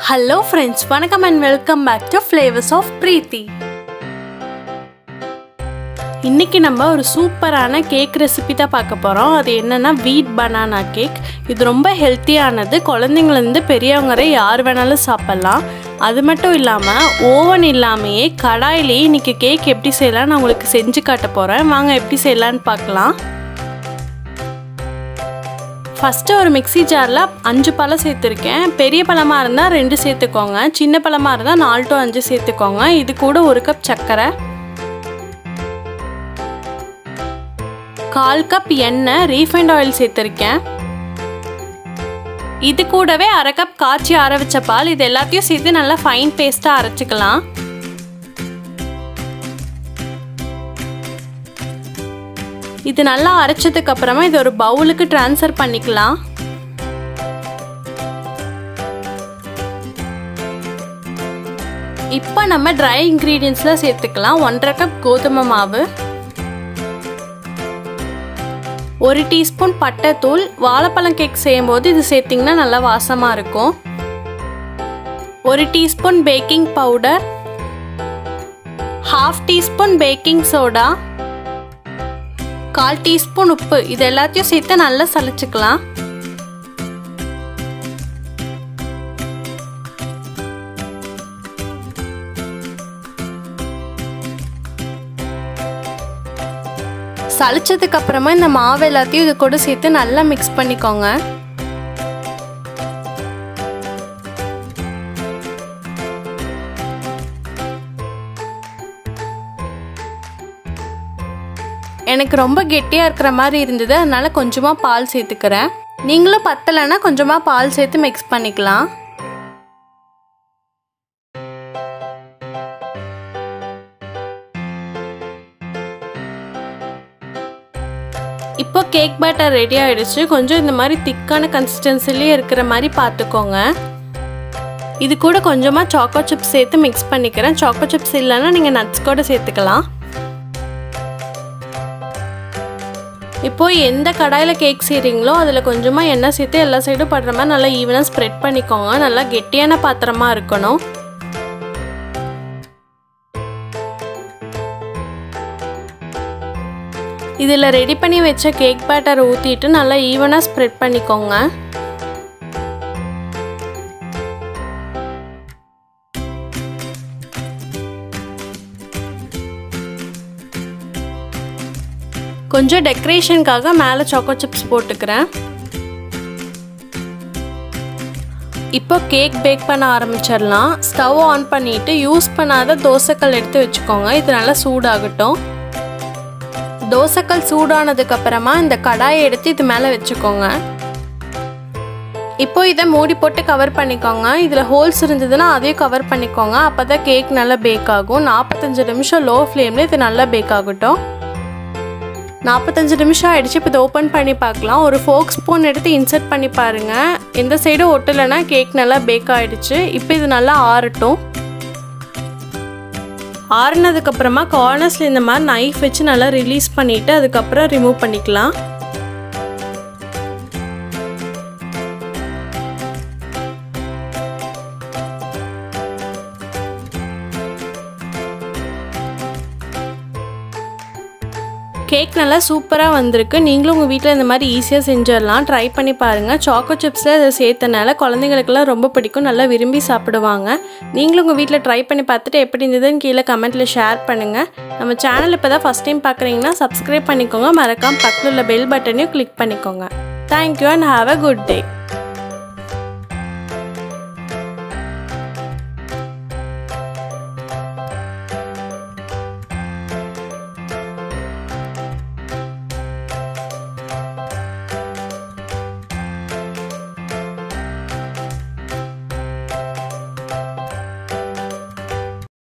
hello friends வணக்கம் and welcome back to flavours of Preethi இன்னைக்கு நம்ம ஒரு சூப்பரான கேக் ரெசிபி தான் பார்க்க போகிறோம் அது என்னென்னா வீட் பனானா கேக் இது ரொம்ப ஹெல்த்தியானது குழந்தைங்கலேருந்து பெரியவங்க வரை யார் வேணாலும் சாப்பிட்லாம் அது மட்டும் இல்லாமல் ஓவன் இல்லாமையே கடாயிலேயே இன்றைக்கி கேக் எப்படி செய்யலாம் நான் உங்களுக்கு செஞ்சு காட்ட போகிறேன் வாங்க எப்படி செய்யலான்னு பார்க்கலாம் ஃபஸ்ட்டு ஒரு மிக்சி ஜாரில் அஞ்சு பழம் சேர்த்துருக்கேன் பெரிய பழமாக இருந்தால் ரெண்டு சேர்த்துக்கோங்க சின்ன பழமாக இருந்தால் நாலு டு அஞ்சு சேர்த்துக்கோங்க இது கூட ஒரு கப் சர்க்கரை கால் கப் எண்ணெய் ரீஃபைண்ட் ஆயில் சேர்த்துருக்கேன் இது கூடவே அரை கப் காய்ச்சி ஆற வச்ச பால் இது எல்லாத்தையும் சேர்த்து நல்லா ஃபைன் பேஸ்ட்டாக அரைச்சிக்கலாம் இது நல்லா அரைச்சதுக்கு அப்புறமா இது ஒரு பவுலுக்கு ட்ரான்ஸ்ஃபர் பண்ணிக்கலாம் இப்போ நம்ம ட்ரை இன்க்ரீடியன்ஸ்லாம் சேர்த்துக்கலாம் ஒன்றரை கப் கோதுமை மாவு ஒரு டீஸ்பூன் பட்டைத்தூள் வாழைப்பழம் கேக் செய்யும்போது இது சேர்த்திங்கன்னா நல்லா வாசமாக இருக்கும் ஒரு teaspoon baking powder half teaspoon baking soda கால் டீஸ்பூன் உப்பு இது எல்லாத்தையும் சேர்த்து நல்லா சளிச்சுக்கலாம் சளிச்சதுக்கு அப்புறமா இந்த மாவு எல்லாத்தையும் இது கூட சேர்த்து நல்லா மிக்ஸ் பண்ணிக்கோங்க எனக்கு ரொம்ப கெட்டியாக இருக்கிற மாதிரி இருந்தது அதனால் கொஞ்சமாக பால் சேர்த்துக்கிறேன் நீங்களும் பத்தலைன்னா கொஞ்சமாக பால் சேர்த்து மிக்ஸ் பண்ணிக்கலாம் இப்போ கேக் பேட்டர் ரெடி ஆகிடுச்சு கொஞ்சம் இந்த மாதிரி திக்கான கன்சிஸ்டன்சிலேயே இருக்கிற மாதிரி பார்த்துக்கோங்க இது கூட கொஞ்சமாக சாக்கோ சிப்ஸ் சேர்த்து மிக்ஸ் பண்ணிக்கிறேன் சாக்கோ சிப்ஸ் இல்லைன்னா நீங்கள் நட்ஸ் கூட சேர்த்துக்கலாம் இப்போ எந்த கடாயில் கேக் செய்கிறீங்களோ அதில் கொஞ்சமாக எண்ணெய் சேர்த்து எல்லா சைடும் படுற மாதிரி நல்லா ஈவனாக ஸ்ப்ரெட் பண்ணிக்கோங்க நல்லா கெட்டியான பாத்திரமா இருக்கணும் இதில் ரெடி பண்ணி வச்ச கேக் பேட்டரை ஊற்றிட்டு நல்லா ஈவனாக ஸ்ப்ரெட் பண்ணிக்கோங்க கொஞ்சம் டெக்கரேஷனுக்காக மேலே சாக்கோ சிப்ஸ் போட்டுக்கிறேன் இப்போ கேக் பேக் பண்ண ஆரம்பிச்சிடலாம் ஸ்டவ் ஆன் பண்ணிவிட்டு யூஸ் பண்ணாத தோசைக்கல் எடுத்து வச்சுக்கோங்க இது நல்லா சூடாகட்டும் தோசைக்கல் சூடானதுக்கு அப்புறமா இந்த கடாயை எடுத்து இது மேலே வச்சுக்கோங்க இப்போ இதை மூடி போட்டு கவர் பண்ணிக்கோங்க இதில் ஹோல்ஸ் இருந்ததுன்னா அதையும் கவர் பண்ணிக்கோங்க அப்போ தான் கேக் நல்லா பேக் ஆகும் நாற்பத்தஞ்சு நிமிஷம் லோ ஃப்ளேமில் இது நல்லா பேக் ஆகட்டும் நாற்பத்தஞ்சு நிமிஷம் ஆகிடுச்சு இப்போ இதை ஓப்பன் பண்ணி பார்க்கலாம் ஒரு ஃபோக் ஸ்பூன் எடுத்து இன்சர்ட் பண்ணி பாருங்கள் எந்த சைடும் ஒட்டலைன்னா கேக் நல்லா பேக் ஆகிடுச்சு இப்போ இது நல்லா ஆறட்டும் ஆறுனதுக்கப்புறமா கார்னர்ஸில் இந்த மாதிரி நைஃப் வச்சு நல்லா ரிலீஸ் பண்ணிவிட்டு அதுக்கப்புறம் ரிமூவ் பண்ணிக்கலாம் கேக் நல்லா சூப்பராக வந்திருக்கு நீங்களும் உங்கள் வீட்டில் இந்த மாதிரி ஈஸியாக செஞ்சிடலாம் ட்ரை பண்ணி பாருங்கள் சாக்கோ சிப்ஸில் அதை சேர்த்தனால குழந்தைங்களுக்கெல்லாம் ரொம்ப பிடிக்கும் நல்லா விரும்பி சாப்பிடுவாங்க நீங்களும் உங்கள் வீட்டில் ட்ரை பண்ணி பார்த்துட்டு எப்படி இருந்ததுன்னு கீழே கமெண்ட்டில் ஷேர் பண்ணுங்கள் நம்ம சேனல் இப்போ தான் ஃபஸ்ட் டைம் பார்க்குறீங்கன்னா சப்ஸ்கிரைப் பண்ணிக்கோங்க மறக்காம பக்கத்தில் உள்ள பெல் பட்டனையும் கிளிக் பண்ணிக்கோங்க thank you and have a good day